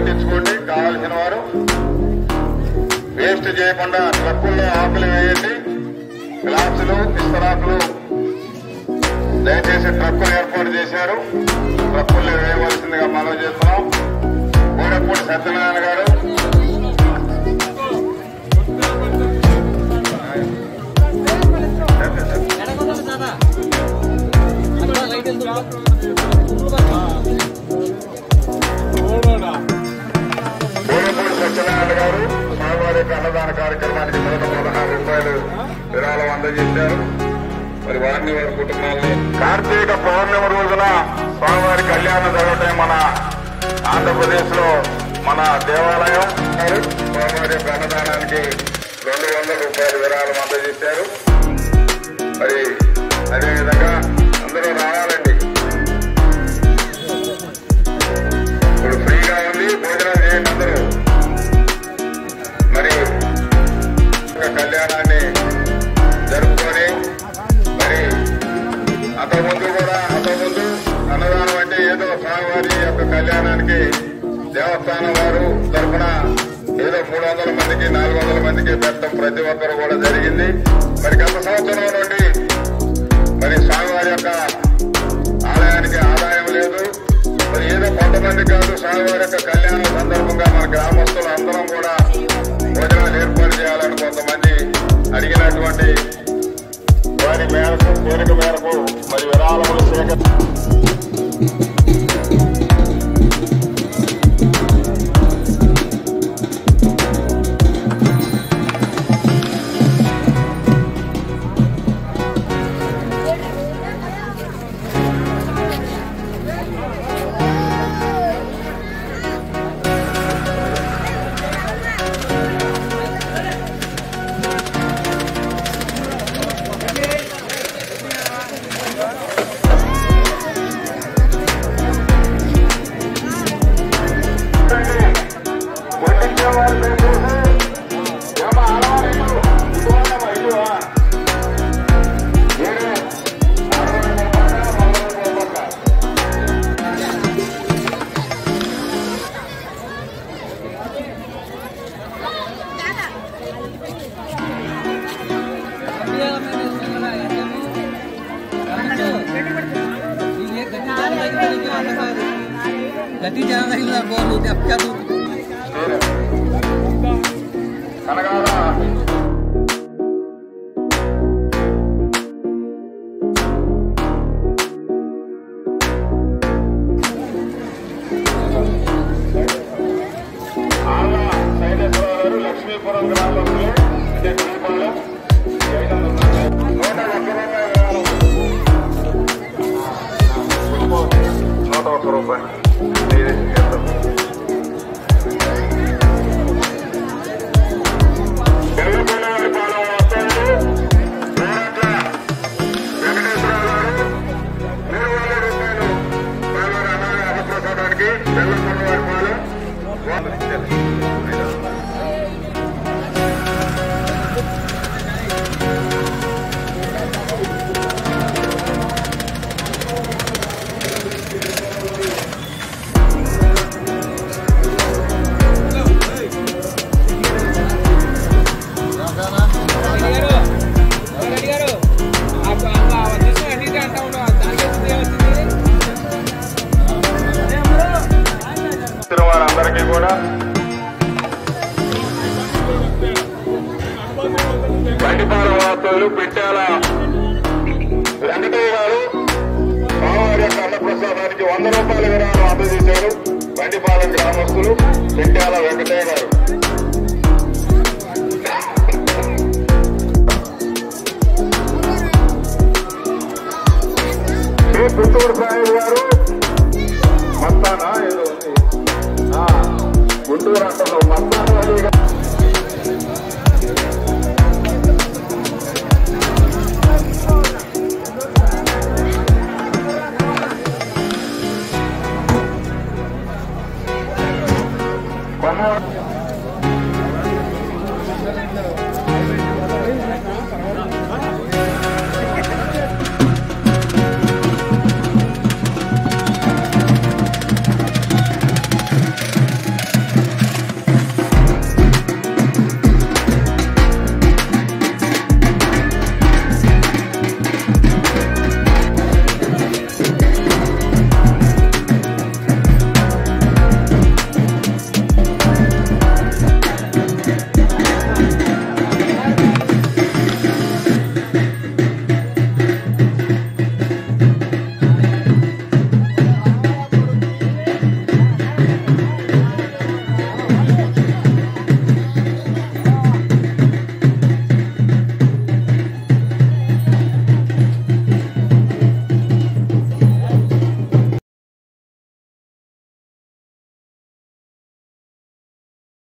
పట్టించుకోండి కావాల్సిన వారు వేస్ట్ చేయకుండా ట్రక్కుల్లో ఆకులు వేయండి గ్లాసులు ఇస్తరాకులు దయచేసి ట్రక్కులు ఏర్పాటు చేశారు ట్రక్కుల్లో వేయవలసిందిగా మనం చేస్తున్నాం కోడపూడి సత్యనారాయణ గారు కోడపూడి సత్యనారాయణ గారు స్వామివారి యొక్క అన్నదాన కార్యక్రమానికి నూట పదహారు రూపాయలు విరాళం అందజేశారు మరి వారిని వారి కుటుంబాన్ని కార్తీక పౌర్ణమి రోజున స్వామివారి కళ్యాణం జరగటం మన ఆంధ్రప్రదేశ్ లో మన దేవాలయం స్వామివారి యొక్క అన్నదానానికి రెండు వందల రూపాయలు విరాళం అందజేశారు మరి అదేవిధంగా అందరూ రావాలండి ఇప్పుడు ఫ్రీగా ఉంది భోజనం చేయండి అందరూ మరి ఒక కళ్యాణాన్ని జరుపుకొని మరి అంతకుముందు కూడా అంతకుముందు అన్నదానం అంటే ఏదో స్వామివారి యొక్క కళ్యాణానికి దేవస్థానం వారు తరఫున ఏదో మూడు వందల మందికి నాలుగు వందల మందికి పెట్టడం ప్రతి ఒక్కరు కూడా జరిగింది మరి గత సంవత్సరం నుండి మరి స్వామివారి యొక్క ఆలయానికి ఆదాయం లేదు మరి ఏదో కొంతమంది కాదు స్వామివారి యొక్క కళ్యాణం సందర్భంగా మన గ్రామస్తులు అందరం కూడా భోజనాలు ఏర్పాటు చేయాలని కొంతమంది అడిగినటువంటి వారి మేరకు కోరిక మేరకు మరి విరాళములు సేకరి వడ్డించేవారు దయచేసి ఏమో ఆడవాళ్ళు ఇదిగోండమ్మా, ఇదిగో. నేను ఆడవాళ్ళని పంపక, మగవాళ్ళని పంపక. గట్టి జనగలిగిన బోర్లు తెప్పదు కనగాల ఆళ్ళ శైలేశ్వరరావు గారు లక్ష్మీపురం గ్రామంలో అంటే గుడిపాలెం నూట ఒక్క రూపాయలు విరాళం. నూట ఒక్క రూపాయలు ఇది ఎంత? పెరుగుతున్నవారి పాలన వస్తాడు నూరట్ల వెంకటేశ్వరరావు గారు మూడు వందల రూపాయలు పాల్గొని అన్నదాన అన్నప్రసాదానికి పెరుగుతున్నవారి పాలెం వచ్చిన వారందరికీ కూడా బండిపాల వార్తలు పెట్టాల వెంకటయ్య గారు స్వామివారి యొక్క అన్నప్రసాదానికి వంద రూపాయల విరాళం అందజేశారు బండిపాలెం గ్రామస్తులు పెట్టాల వెంకటయ్య గారు శ్రీ పుత్తూరు సాయి గారు మస్తానా ఏదో ఉంది ఆ, గుంటూరు అంటారు మస్తానా అలీ గారు కొన్న